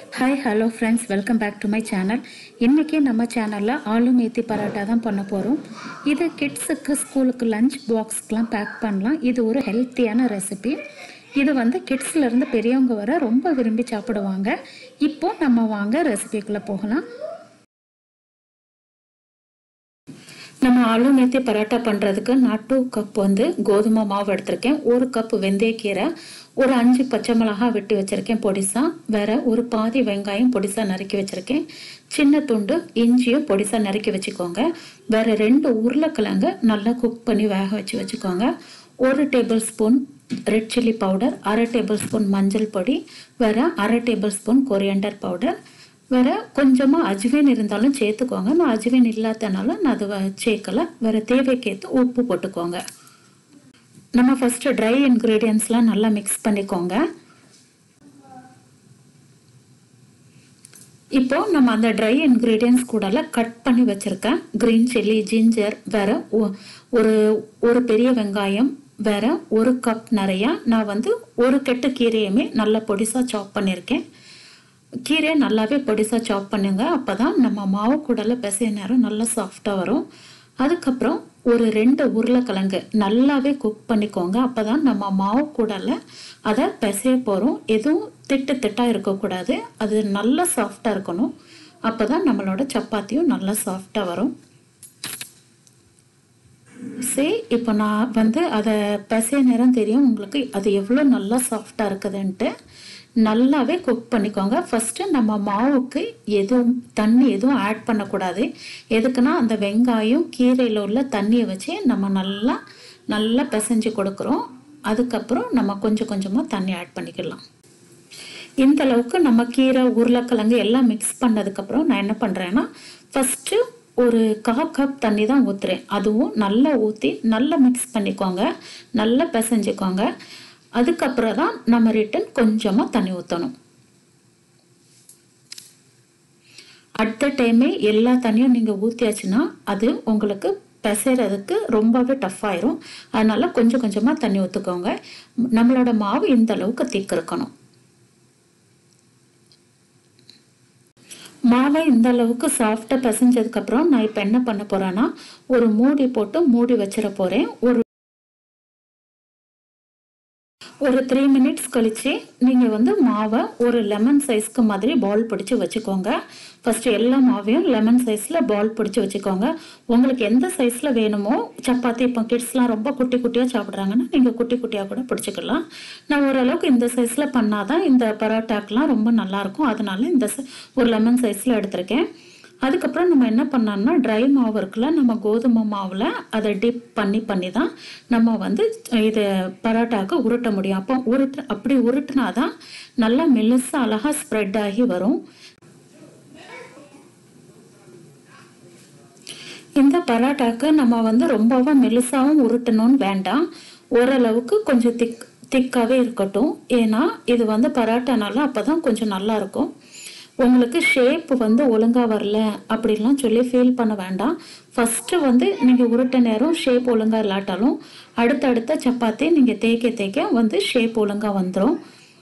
hi hello friends welcome back to my channel இன்றைக்கி நம்ம சேனலில் ஆலு மேத்தி பரோட்டா தான் பண்ண போகிறோம் இது கிட்ஸுக்கு ஸ்கூலுக்கு லஞ்ச் பாக்ஸ்க்கெலாம் பேக் பண்ணலாம் இது ஒரு ஹெல்த்தியான ரெசிபி இது வந்து கிட்ஸ்லேருந்து பெரியவங்க வர ரொம்ப விரும்பி சாப்பிடுவாங்க இப்போ நம்ம வாங்க ரெசிபிக்குள்ளே போகலாம் நம்ம ஆலு மேத்தி பரோட்டா பண்ணுறதுக்கு நான் டூ கப் வந்து கோதுமை மாவு எடுத்திருக்கேன் ஒரு கப் வெந்தயக்கீரை ஒரு அஞ்சு பச்சை மிளகாய் வெட்டி வச்சுருக்கேன் பொடிசா வேற ஒரு பாதி வெங்காயம் பொடிசா நறுக்கி வச்சுருக்கேன் சின்ன துண்டு இஞ்சியும் பொடிசா நறுக்கி வச்சுக்கோங்க வேற ரெண்டு உருளைக்கிழங்கு நல்லா குக் பண்ணி வேக வச்சு வச்சுக்கோங்க ஒரு tablespoon red chilli powder அரை டேபிள் ஸ்பூன் மஞ்சள் பொடி வேற அரை டேபிள் ஸ்பூன் கொரியண்டர் பவுடர் வேற கொஞ்சமாக அஜ்வீன் இருந்தாலும் சேர்த்துக்கோங்க நான் அஜ்வீன் இல்லாதனால நான் அதை வ- சேர்க்கல வேற தேவைக்கேற்று உப்பு போட்டுக்கோங்க நம்ம ஃபஸ்ட்டு ட்ரை இன்க்ரீடியன்ஸ்லாம் நல்லா மிக்ஸ் பண்ணிக்கோங்க இப்போ நம்ம அந்த ட்ரை இன்க்ரீடியன்ஸ் கூடல கட் பண்ணி வச்சிருக்கேன் க்ரீன் சில்லி ஜிஞ்சர் வேற ஒ- ஒரு ஒரு பெரிய வெங்காயம் வேற ஒரு கப் நிறைய நான் வந்து ஒரு கெட்டு கீரையுமே நல்லா பொடிசா சாப் பண்ணியிருக்கேன் கீரையை நல்லாவே பொடிசாக சாப் பண்ணுங்க அப்போ தான் நம்ம மாவு கூடல பிசைய நேரம் நல்லா சாஃப்டாக வரும் அதுக்கப்புறம் ஒரு ரெண்டு உருளைக்கிழங்கு நல்லாவே குக் பண்ணிக்கோங்க அப்போ தான் நம்ம மாவு கூடல அதை பிசைய போகிறோம் எதுவும் திட்டு திட்டாக இருக்கக்கூடாது அது நல்லா சாஃப்டாக இருக்கணும் அப்போ தான் நம்மளோட சப்பாத்தியும் நல்லா சாஃப்டாக வரும் சரி இப்போ நான் வந்து அதை பிசைய நேரம் தெரியும் உங்களுக்கு அது எவ்வளோ நல்லா சாஃப்டாக இருக்குதுன்ட்டு நல்லாவே குக் பண்ணிக்கோங்க ஃபஸ்ட்டு நம்ம மாவுக்கு எதுவும் தண்ணி எதுவும் ஆட் பண்ணக்கூடாது எதுக்குன்னா அந்த வெங்காயம் கீரையில் உள்ள தண்ணியை வச்சு நம்ம நல்லா நல்லா பிசைஞ்சு கொடுக்குறோம் அதுக்கப்புறம் நம்ம கொஞ்சம் கொஞ்சமாக தண்ணி ஆட் பண்ணிக்கலாம் இந்த அளவுக்கு நம்ம கீரை உருளைக்கிழங்கு எல்லாம் மிக்ஸ் பண்ணதுக்கப்புறம் நான் என்ன பண்ணுறேன்னா ஃபஸ்ட்டு ஒரு கா கப் தண்ணி தான் ஊற்றுறேன் அதுவும் நல்லா ஊற்றி நல்லா மிக்ஸ் பண்ணிக்கோங்க நல்லா பிசைஞ்சுக்கோங்க அதுக்கப்புறம் தான் நம்ம ரிட்டன் கொஞ்சமாக தண்ணி ஊற்றணும் அடுத்த டைமே எல்லா தண்ணியும் நீங்கள் ஊற்றியாச்சுன்னா அது உங்களுக்கு பிசைறதுக்கு ரொம்பவே டஃப் ஆயிரும் அதனால கொஞ்சம் கொஞ்சமாக தண்ணி ஊற்றுக்கோங்க நம்மளோட மாவு இந்த அளவுக்கு திக் இருக்கணும் மாவை இந்த அளவுக்கு சாஃப்டாக பிசைஞ்சதுக்கப்புறம் நான் இப்போ என்ன பண்ண போகிறேன்னா ஒரு மூடி போட்டு மூடி வச்சிட போகிறேன் ஒரு ஒரு த்ரீ மினிட்ஸ் கழிச்சு நீங்கள் வந்து மாவை ஒரு லெமன் சைஸ்க்கு மாதிரி பால் பிடிச்சி வச்சுக்கோங்க ஃபஸ்ட்டு எல்லா மாவையும் லெமன் சைஸில் பால் பிடிச்சி வச்சுக்கோங்க உங்களுக்கு எந்த சைஸில் வேணுமோ சப்பாத்தி இப்போ கிட்ஸ்லாம் ரொம்ப குட்டி குட்டியாக சாப்பிட்றாங்கன்னா நீங்கள் குட்டி குட்டியாக கூட பிடிச்சிக்கலாம் நான் ஓரளவுக்கு இந்த சைஸில் பண்ணாதான் இந்த பரோட்டாக்கெலாம் ரொம்ப நல்லாயிருக்கும் அதனால இந்த ச- ஒரு லெமன் சைஸில் எடுத்திருக்கேன் அதுக்கப்புறம் நம்ம என்ன பண்ணோம்னா ட்ரை மாவு இருக்குல்ல நம்ம கோதுமை மாவில் அதை டிப் பண்ணி பண்ணி தான் நம்ம வந்து இது பரோட்டாவுக்கு உருட்ட முடியும் அப்போ உருட்டு அப்படி உருட்டுனா தான் நல்லா மெல்லிசாக அழகாக ஸ்ப்ரெட் ஆகி வரும் இந்த பரோட்டாக்கு நம்ம வந்து ரொம்பவும் மெலிசாவும் உருட்டணும்னு வேண்டாம் ஓரளவுக்கு கொஞ்சம் திக் திக்காகவே இருக்கட்டும் ஏன்னா இது வந்து பரோட்டானால அப்போ தான் கொஞ்சம் நல்லா இருக்கும் உங்களுக்கு ஷேப் வந்து ஒழுங்காக வரல அப்படிலாம் சொல்லி ஃபீல் பண்ண வேண்டாம் ஃபஸ்ட்டு வந்து நீங்கள் உருட்ட நேரம் ஷேப் ஒழுங்காக இல்லாட்டாலும் அடுத்தடுத்த சப்பாத்தி நீங்கள் தேய்க்க தேய்க்க வந்து ஷேப் ஒழுங்காக வந்துடும்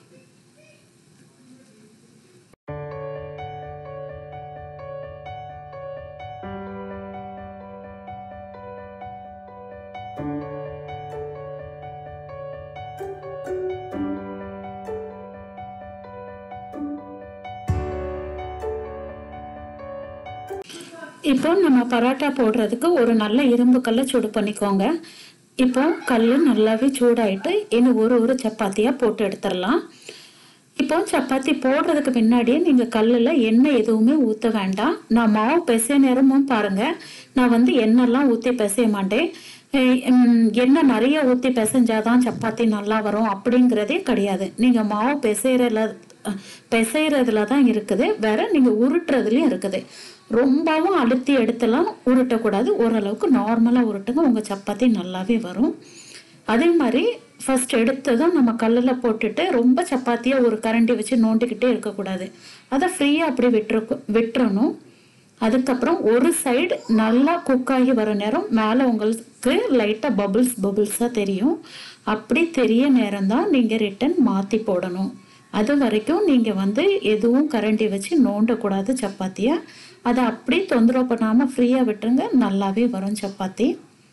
இப்போ நம்ம பரோட்டா போடுறதுக்கு ஒரு நல்ல இரும்பு கல்லை சூடு பண்ணிக்கோங்க இப்போ கல் நல்லாவே சூடாயிட்டு இன்னும் ஒரு ஒரு சப்பாத்தியாக போட்டு எடுத்துடலாம் இப்போ சப்பாத்தி போடுறதுக்கு முன்னாடியே நீங்கள் கல்லில் எண்ணெய் எதுவுமே ஊற்ற வேண்டாம் நான் மாவு பிசைய நேரமும் பாருங்கள் நான் வந்து எண்ணெய்லாம் ஊற்றி பிசைய மாட்டேன் எ- ம், எண்ணெய் நிறைய ஊற்றி பிசைஞ்சாதான் சப்பாத்தி நல்லா வரும் அப்படிங்கிறதே கிடையாது நீங்கள் மாவு பிசைறதுல பிசைறதுல தான் இருக்குது வேற நீங்கள் உருட்டுறதுலையும் இருக்குது ரொம்பவும் அழுத்தி எடுத்துலாம் உருட்டக்கூடாது ஓரளவுக்கு நார்மலாக உருட்டுங்க உங்கள் சப்பாத்தி நல்லாவே வரும் அதே மாதிரி ஃபர்ஸ்ட் எடுத்ததும் நம்ம கல்லில் போட்டுட்டு ரொம்ப சப்பாத்தியாக ஒரு கரண்டி வச்சு நோண்டிக்கிட்டே இருக்கக்கூடாது அதை ஃப்ரீயாக அப்படி விட்டுரு விட்டுறணும் அதுக்கப்புறம் ஒரு சைடு நல்லா குக் ஆகி வர நேரம் மேலே உங்களுக்கு லைட்டாக பபிள்ஸ் பபிள்ஸாக தெரியும் அப்படி தெரிய நேரம் தான் நீங்கள் ரிட்டன் மாற்றி போடணும் அது வரைக்கும் நீங்கள் வந்து எதுவும் கரண்டி வச்சு நோண்டக்கூடாது சப்பாத்தியை அதை அப்படியே தொந்தரவு பண்ணாமல் ஃப்ரீயாக விட்டுருங்க நல்லாவே வரும் சப்பாத்தி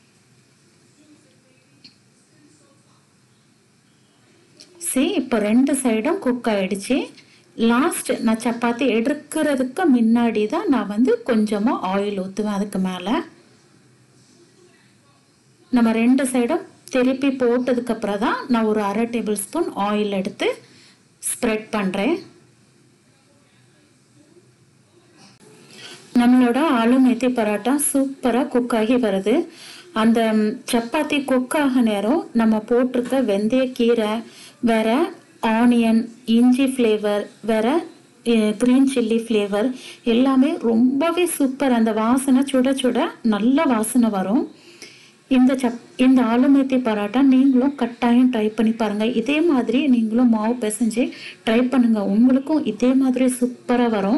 சரி இப்போ ரெண்டு சைடும் குக் ஆயிடுச்சு லாஸ்ட் நான் சப்பாத்தி எடுக்கிறதுக்கு முன்னாடி தான் நான் வந்து கொஞ்சமாக ஆயில் ஊற்றுவேன் அதுக்கு மேலே நம்ம ரெண்டு சைடும் திருப்பி போட்டதுக்கப்புறம் தான் நான் ஒரு அரை டேபிள் ஸ்பூன் ஆயில் எடுத்து ஸ்ப்ரெட் பண்ணுறேன் நம்மளோட ஆலு மெத்தி பரோட்டா சூப்பராக குக் ஆகி வருது அந்த சப்பாத்தி குக் ஆக நேரம் நம்ம போட்டிருக்க வெந்தய கீரை வேற ஆனியன் இஞ்சி ஃப்ளேவர் வேற க்ரீன் சில்லி ஃப்ளேவர் எல்லாமே ரொம்பவே சூப்பர் அந்த வாசனை சுட சுட நல்ல வாசனை வரும் இந்த சப் இந்த ஆலுமேத்தி பரோட்டா நீங்களும் கட்டாயம் ட்ரை பண்ணி பாருங்கள் இதே மாதிரி நீங்களும் மாவு பிசைஞ்சு ட்ரை பண்ணுங்கள் உங்களுக்கும் இதே மாதிரி சூப்பராக வரும்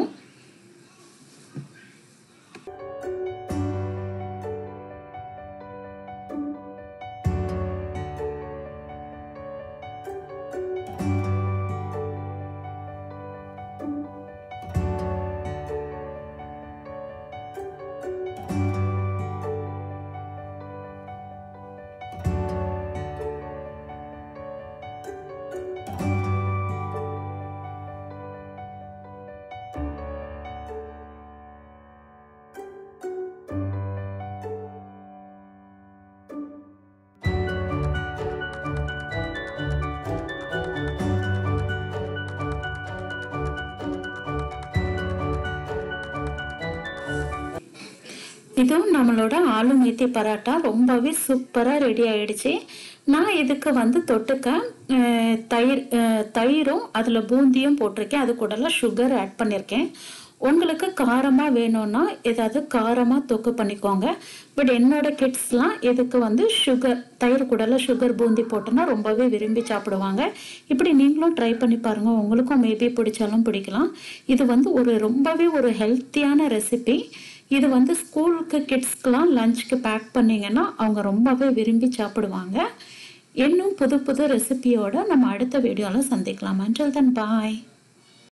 இதுவும் நம்மளோட ஆலு மேத்தி பரோட்டா ரொம்பவே சூப்பராக ரெடி ஆயிடுச்சு நான் இதுக்கு வந்து தொட்டுக்க அஹ், தயிர் அஹ், தயிரும் அதில் பூந்தியும் போட்டிருக்கேன் அது கூடலாம் சுகர் ஆட் பண்ணியிருக்கேன் உங்களுக்கு காரமாக வேணும்னா ஏதாவது காரமாக தொக்கு பண்ணிக்கோங்க பட் என்னோட கிட்ஸ்லாம் இதுக்கு வந்து சுகர் தயிர் கூடலாம் சுகர் பூந்தி போட்டோன்னா ரொம்பவே விரும்பி சாப்பிடுவாங்க இப்படி நீங்களும் ட்ரை பண்ணி பாருங்கள் உங்களுக்கும் மேபி பிடிச்சாலும் பிடிக்கலாம் இது வந்து ஒரு ரொம்பவே ஒரு ஹெல்த்தியான ரெசிபி இது வந்து ஸ்கூலுக்கு கிட்ஸ்க்கெலாம் லஞ்சுக்கு பேக் பண்ணிங்கன்னா அவங்க ரொம்பவே விரும்பி சாப்பிடுவாங்க இன்னும் புது புது ரெசிபியோட நம்ம அடுத்த வீடியோவில் சந்திக்கலாம் அஞ்சல் தன் பாய்